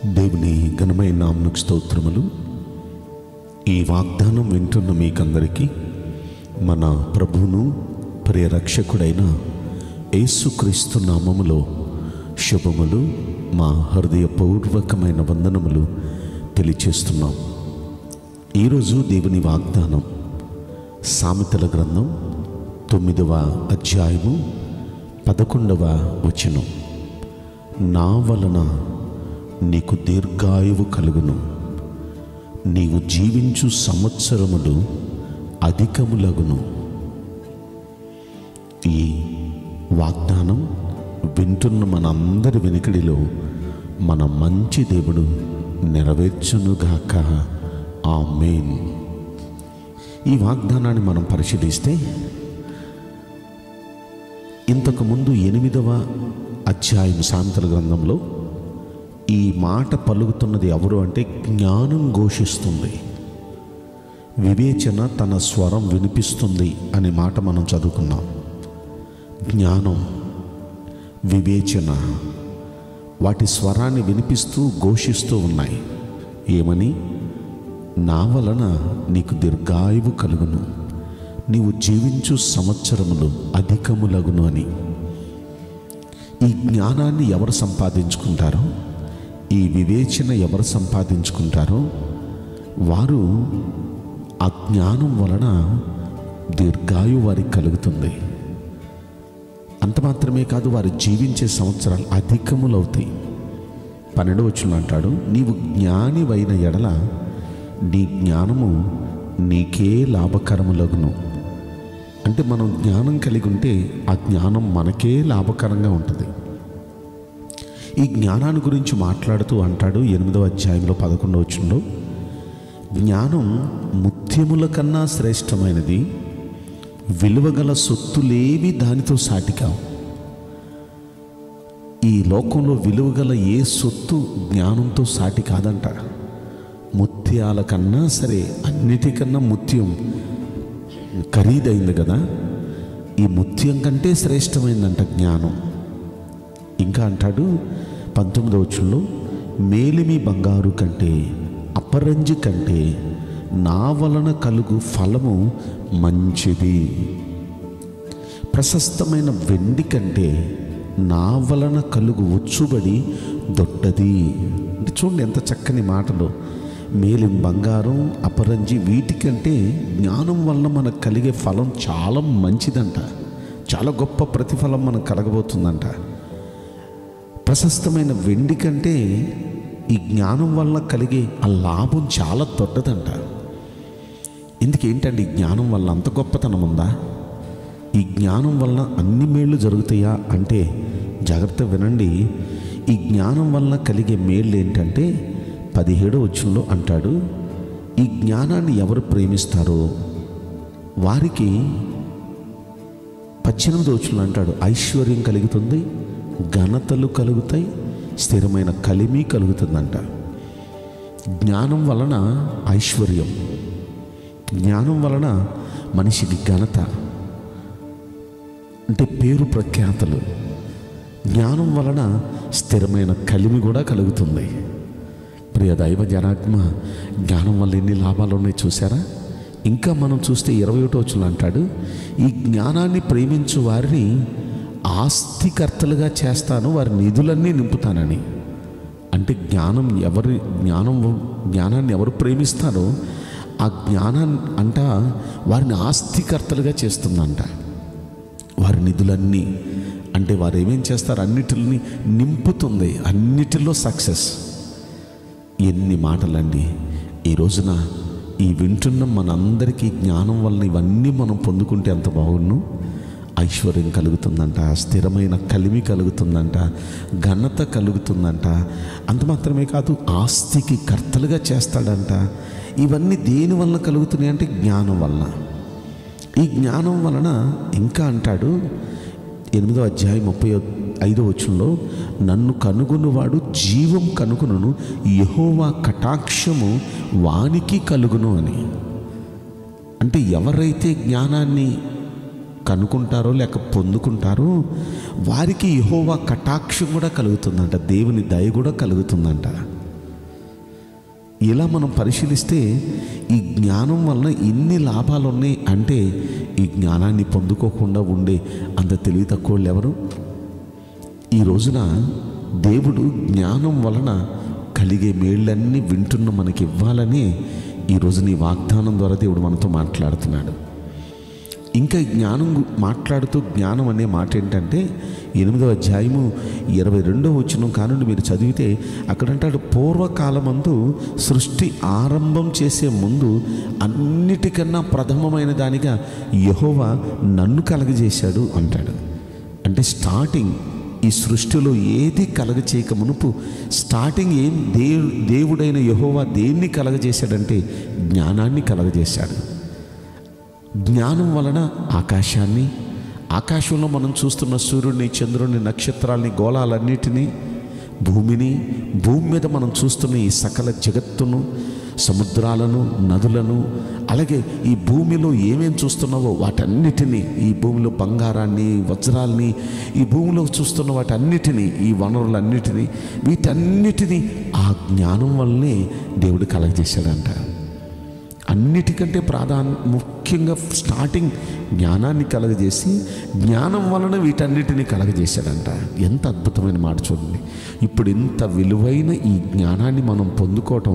దేవుని ఘనమైన నామకు స్తోత్రములు ఈ వాగ్దానం వింటున్న మీకందరికీ మన ప్రభువును ప్రియరక్షకుడైన యేసుక్రీస్తు నామములో శుభములు మా హృదయపూర్వకమైన వందనములు తెలియచేస్తున్నాం ఈరోజు దేవుని వాగ్దానం సామెతల గ్రంథం తొమ్మిదవ అధ్యాయము పదకొండవ వచనం నా వలన నీకు దీర్ఘాయువు కలుగును నీవు జీవించు సంవత్సరములు అధికములగును ఈ వాగ్దానం వింటున్న మనందరి వెనుకడిలో మన మంచి దేవుడు నెరవేర్చునుగాక ఆమేన్ ఈ వాగ్దానాన్ని మనం పరిశీలిస్తే ఇంతకుముందు ఎనిమిదవ అధ్యాయం సాంతల గ్రంథంలో ఈ మాట పలుకుతున్నది ఎవరు అంటే జ్ఞానం ఘోషిస్తుంది వివేచన తన స్వరం వినిపిస్తుంది అనే మాట మనం చదువుకున్నాం జ్ఞానం వివేచన వాటి స్వరాన్ని వినిపిస్తూ ఘోషిస్తూ ఉన్నాయి ఏమని నా వలన నీకు దీర్ఘాయువు కలుగును నీవు జీవించు సంవత్సరములు అధికములగును అని ఈ జ్ఞానాన్ని ఎవరు సంపాదించుకుంటారో ఈ వివేచన ఎవరు సంపాదించుకుంటారో వారు ఆ జ్ఞానం వలన దీర్ఘాయు వారికి కలుగుతుంది అంత మాత్రమే కాదు వారు జీవించే సంవత్సరాలు అధికములవుతాయి పన్నెండు వచ్చిన అంటాడు నీవు జ్ఞానివైన ఎడల నీ జ్ఞానము నీకే లాభకరములగును అంటే మనం జ్ఞానం కలిగి ఉంటే ఆ జ్ఞానం మనకే లాభకరంగా ఉంటుంది ఈ జ్ఞానాన్ని గురించి మాట్లాడుతూ అంటాడు ఎనిమిదవ అధ్యాయంలో పదకొండవ వచ్చంలో జ్ఞానం ముత్యముల కన్నా శ్రేష్టమైనది విలువగల సొత్తులేవి దానితో సాటి కావు ఈ లోకంలో విలువగల ఏ సొత్తు జ్ఞానంతో సాటి కాదంట ముత్యాల కన్నా సరే అన్నిటికన్నా ముత్యం ఖరీదైంది కదా ఈ ముత్యం కంటే శ్రేష్టమైందంట జ్ఞానం ఇంకా అంటాడు పంతొమ్మిదవ వచ్చంలో మేలిమి బంగారు కంటే అపరంజి కంటే నా వలన కలుగు ఫలము మంచిది ప్రశస్తమైన వెండి కంటే నా వలన కలుగు వచ్చుబడి దొడ్డది అంటే చూడండి ఎంత చక్కని మాటలు మేలిం బంగారం అపరంజి వీటికంటే జ్ఞానం వలన మనకు కలిగే ఫలం చాలా మంచిదంట చాలా గొప్ప ప్రతిఫలం మనకు కలగబోతుందంట ప్రశస్తమైన వెండి కంటే ఈ జ్ఞానం వల్ల కలిగే ఆ లాభం చాలా దొడ్డదంట ఇందుకేంటండి ఈ జ్ఞానం వల్ల అంత గొప్పతనం ఉందా ఈ జ్ఞానం వల్ల అన్ని మేళ్ళు జరుగుతాయా అంటే జాగ్రత్త వినండి ఈ జ్ఞానం వల్ల కలిగే మేళ్ళు ఏంటంటే పదిహేడో వచ్చంలో అంటాడు ఈ జ్ఞానాన్ని ఎవరు ప్రేమిస్తారో వారికి పద్దెనిమిది వచ్చంలో అంటాడు ఐశ్వర్యం కలుగుతుంది ఘనతలు కలుగుతాయి స్థిరమైన కలిమి కలుగుతుందంట జ్ఞానం వలన ఐశ్వర్యం జ్ఞానం వలన మనిషికి ఘనత అంటే పేరు ప్రఖ్యాతలు జ్ఞానం వలన స్థిరమైన కలిమి కూడా కలుగుతుంది ప్రియ దైవ జనాత్మ జ్ఞానం వల్ల ఎన్ని లాభాలు ఉన్నాయి చూసారా ఇంకా మనం చూస్తే ఇరవై ఒకటో వచ్చిన అంటాడు ఈ జ్ఞానాన్ని ప్రేమించు వారిని ఆస్తికర్తలుగా చేస్తాను వారి నిధులన్నీ నింపుతానని అంటే జ్ఞానం ఎవరి జ్ఞానం జ్ఞానాన్ని ఎవరు ప్రేమిస్తారో ఆ జ్ఞానాన్ని అంట వారిని ఆస్తికర్తలుగా చేస్తుందంట వారి నిధులన్నీ అంటే వారు ఏమేం చేస్తారు అన్నిటిని నింపుతుంది అన్నిటిలో సక్సెస్ ఎన్ని మాటలండి ఈ రోజున ఈ వింటున్న మనందరికీ జ్ఞానం వలన ఇవన్నీ మనం పొందుకుంటే ఎంత బాగుండు ఐశ్వర్యం కలుగుతుందంట స్థిరమైన కలిమి కలుగుతుందంట ఘనత కలుగుతుందంట అంత మాత్రమే కాదు ఆస్తికి కర్తలుగా చేస్తాడంట ఇవన్నీ దేని వలన కలుగుతున్నాయి అంటే జ్ఞానం వలన ఈ జ్ఞానం వలన ఇంకా అంటాడు ఎనిమిదో అధ్యాయం ముప్పై ఐదో వచనంలో నన్ను కనుగొనువాడు జీవం కనుగొనును యహోవా కటాక్షము వానికి కలుగును అని అంటే ఎవరైతే జ్ఞానాన్ని కనుక్కుంటారో లేక పొందుకుంటారో వారికి యహోవా కటాక్షం కూడా కలుగుతుందంట దేవుని దయ కూడా కలుగుతుందంట ఇలా మనం పరిశీలిస్తే ఈ జ్ఞానం వలన ఇన్ని లాభాలు ఉన్నాయి అంటే ఈ జ్ఞానాన్ని పొందుకోకుండా ఉండే అంత తెలివి తక్కువ వాళ్ళు ఎవరు ఈ రోజున దేవుడు జ్ఞానం వలన కలిగే మేళ్ళన్నీ వింటున్న మనకి ఇవ్వాలని ఈ రోజున ఈ వాగ్దానం ద్వారా దేవుడు మనతో మాట్లాడుతున్నాడు ఇంకా ఈ జ్ఞానం గు- మాట్లాడుతూ జ్ఞానం అనే మాట ఏంటంటే ఎనిమిదవ అధ్యాయము ఇరవై రెండవ వచ్చిన కానుండి మీరు చదివితే అక్కడ అంటాడు పూర్వకాలమందు సృష్టి ఆరంభం చేసే ముందు అన్నిటికన్నా ప్రథమమైన దానిగా యహోవా నన్ను కలగజేశాడు అంటాడు అంటే స్టార్టింగ్ ఈ సృష్టిలో ఏది కలగచేయక మునుపు స్టార్టింగ్ ఏం దే దేవుడైన యహోవా దేన్ని కలగజేశాడంటే జ్ఞానాన్ని కలగజేశాడు జ్ఞానం వలన ఆకాశాన్ని ఆకాశంలో మనం చూస్తున్న సూర్యుడిని చంద్రుడిని నక్షత్రాల్ని గోళాలన్నిటినీ భూమిని భూమి మీద మనం చూస్తున్న ఈ సకల జగత్తును సముద్రాలను నదులను అలాగే ఈ భూమిలో ఏమేం చూస్తున్నావో వాటన్నిటినీ ఈ భూమిలో బంగారాన్ని వజ్రాల్ని ఈ భూమిలో చూస్తున్న వాటన్నిటినీ ఈ వనరులన్నిటినీ వీటన్నిటినీ ఆ జ్ఞానం వల్లనే దేవుడు కలగజేశాడంట అన్నిటికంటే ప్రాధాన్య ముఖ్యంగా స్టార్టింగ్ జ్ఞానాన్ని కలగజేసి జ్ఞానం వలన వీటన్నిటిని కలగజేశాడంట ఎంత అద్భుతమైన మాట చూడండి ఇప్పుడు ఇంత విలువైన ఈ జ్ఞానాన్ని మనం పొందుకోవటం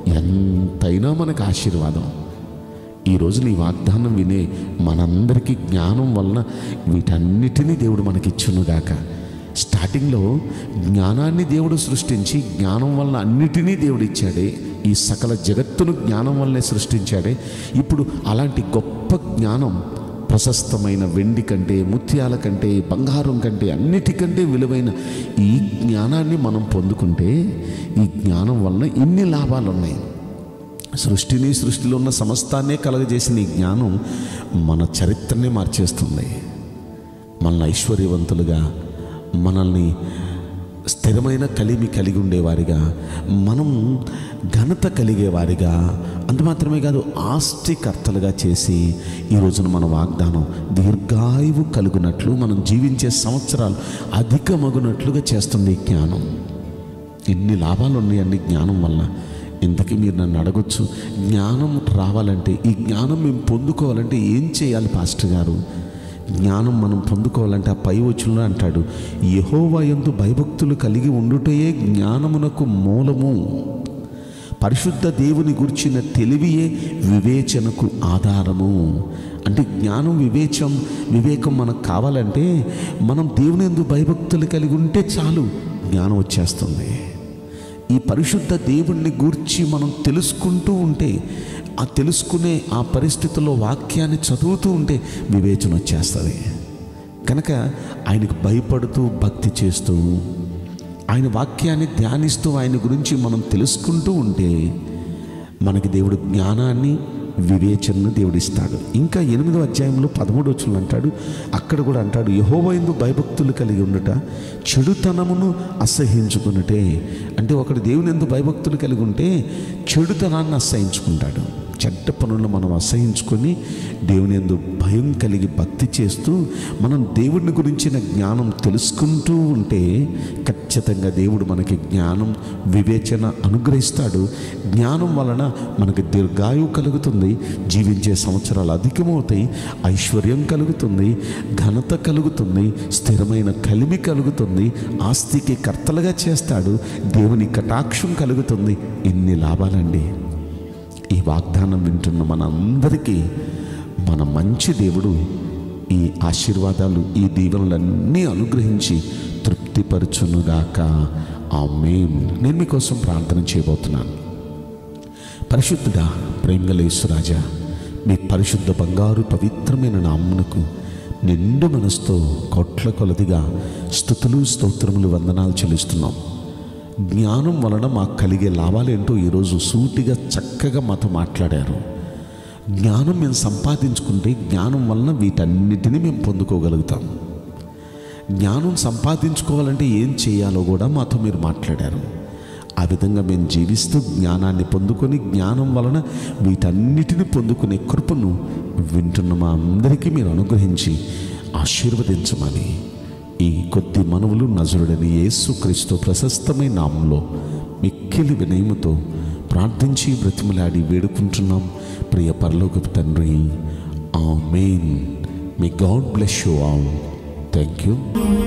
ఎంతైనా మనకు ఆశీర్వాదం ఈ రోజు నీ వాగ్దానం వినే మనందరికీ జ్ఞానం వలన వీటన్నిటినీ దేవుడు మనకిచ్చునుగాక స్టార్టింగ్లో జ్ఞానాన్ని దేవుడు సృష్టించి జ్ఞానం వలన అన్నిటినీ దేవుడు ఇచ్చాడే ఈ సకల జగత్తును జ్ఞానం వల్లనే సృష్టించాడే ఇప్పుడు అలాంటి గొప్ప జ్ఞానం ప్రశస్తమైన వెండి కంటే ముత్యాల కంటే బంగారం కంటే అన్నిటికంటే విలువైన ఈ జ్ఞానాన్ని మనం పొందుకుంటే ఈ జ్ఞానం వలన ఇన్ని లాభాలు ఉన్నాయి సృష్టిని సృష్టిలో ఉన్న సమస్తాన్నే కలగజేసిన ఈ జ్ఞానం మన చరిత్రనే మార్చేస్తుంది మనల్ని ఐశ్వర్యవంతులుగా మనల్ని స్థిరమైన కలిమి కలిగి ఉండేవారిగా మనం ఘనత కలిగేవారిగా అంత మాత్రమే కాదు ఆస్తికర్తలుగా చేసి ఈ రోజున మన వాగ్దానం దీర్ఘాయువు కలుగునట్లు మనం జీవించే సంవత్సరాలు అధికమగునట్లుగా చేస్తుంది ఈ జ్ఞానం ఎన్ని లాభాలు ఉన్నాయండి జ్ఞానం వల్ల ఇంతకీ మీరు నన్ను అడగొచ్చు జ్ఞానం రావాలంటే ఈ జ్ఞానం మేము పొందుకోవాలంటే ఏం చేయాలి పాస్టర్ గారు జ్ఞానం మనం పొందుకోవాలంటే ఆ పై వచ్చులో అంటాడు యహోవా యందు భయభక్తులు కలిగి ఉండుటయే జ్ఞానమునకు మూలము పరిశుద్ధ దేవుని గురించిన తెలివియే వివేచనకు ఆధారము అంటే జ్ఞానం వివేచం వివేకం మనకు కావాలంటే మనం దేవుని ఎందు భయభక్తులు కలిగి ఉంటే చాలు జ్ఞానం వచ్చేస్తుంది ఈ పరిశుద్ధ దేవుణ్ణి గూర్చి మనం తెలుసుకుంటూ ఉంటే ఆ తెలుసుకునే ఆ పరిస్థితుల్లో వాక్యాన్ని చదువుతూ ఉంటే వివేచన వచ్చేస్తుంది కనుక ఆయనకు భయపడుతూ భక్తి చేస్తూ ఆయన వాక్యాన్ని ధ్యానిస్తూ ఆయన గురించి మనం తెలుసుకుంటూ ఉంటే మనకి దేవుడు జ్ఞానాన్ని వివేచనను దేవుడిస్తాడు ఇంకా ఎనిమిదో అధ్యాయంలో పదమూడు వచ్చులు అంటాడు అక్కడ కూడా అంటాడు యహోవైందు భయభక్తులు కలిగి ఉండుట చెడుతనమును అసహించుకున్నటే అంటే ఒకడు దేవుని ఎందు భయభక్తులు కలిగి ఉంటే చెడుతనాన్ని అసహించుకుంటాడు చెడ్డ పనులను మనం అసహించుకొని దేవుని ఎందు భయం కలిగి భక్తి చేస్తూ మనం దేవుడిని గురించిన జ్ఞానం తెలుసుకుంటూ ఉంటే ఖచ్చితంగా దేవుడు మనకి జ్ఞానం వివేచన అనుగ్రహిస్తాడు జ్ఞానం వలన మనకి దీర్ఘాయువు కలుగుతుంది జీవించే సంవత్సరాలు అధికమవుతాయి ఐశ్వర్యం కలుగుతుంది ఘనత కలుగుతుంది స్థిరమైన కలిమి కలుగుతుంది ఆస్తికి కర్తలుగా చేస్తాడు దేవుని కటాక్షం కలుగుతుంది ఇన్ని లాభాలండి ఈ వాగ్దానం వింటున్న మనందరికీ మన మంచి దేవుడు ఈ ఆశీర్వాదాలు ఈ దీవెనలన్నీ అనుగ్రహించి తృప్తిపరచునుగాక ఆ మెయిన్ నేను మీకోసం ప్రార్థన చేయబోతున్నాను పరిశుద్ధుడా ప్రేమగలేశ్వరాజా మీ పరిశుద్ధ బంగారు పవిత్రమైన నామ్మునకు నిండు మనసుతో కోట్ల కొలదిగా స్థుతులు స్తోత్రములు వందనాలు చెల్లిస్తున్నాం జ్ఞానం వలన మాకు కలిగే లాభాలేంటో ఈరోజు సూటిగా చక్కగా మాతో మాట్లాడారు జ్ఞానం మేము సంపాదించుకుంటే జ్ఞానం వలన వీటన్నిటిని మేము పొందుకోగలుగుతాం జ్ఞానం సంపాదించుకోవాలంటే ఏం చేయాలో కూడా మాతో మీరు మాట్లాడారు ఆ విధంగా మేము జీవిస్తూ జ్ఞానాన్ని పొందుకొని జ్ఞానం వలన వీటన్నిటిని పొందుకునే కృపను వింటున్న మా అందరికీ మీరు అనుగ్రహించి ఆశీర్వదించమని ఈ కొద్ది మనవులు నజరుడని యేసు క్రీస్తు ప్రశస్తమైన నామంలో మిక్కిలి వినయముతో ప్రార్థించి బ్రతిమలాడి వేడుకుంటున్నాం ప్రియ పరలోకపు తండ్రి ఆ మెయిన్ మీ God bless you all thank you